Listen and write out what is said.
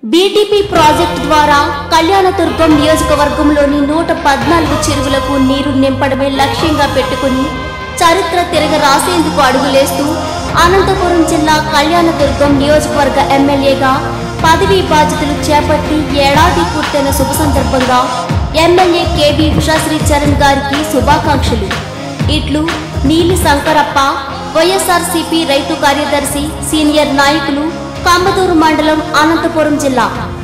BTP project ద్వారా కళ్యాణదుర్గం నియోజకవర్గంలోని నూట పద్నాలుగు చెరువులకు నీరు నింపడమే లక్ష్యంగా పెట్టుకుని చరిత్ర తిరగ రాసేందుకు అడుగులేస్తూ అనంతపురం జిల్లా కళ్యాణదుర్గం నియోజకవర్గ ఎమ్మెల్యేగా పదవీ బాధ్యతలు చేపట్టి ఏడాది పూర్తయిన శుభ సందర్భంగా ఎమ్మెల్యే కేబీ ఉషాశ్రీ చరణ్ గారికి శుభాకాంక్షలు ఇట్లు నీలి శంకరప్ప వైఎస్ఆర్సీపీ రైతు కార్యదర్శి సీనియర్ నాయకులు కంబదూరు మండలం అనంతపురం జిల్లా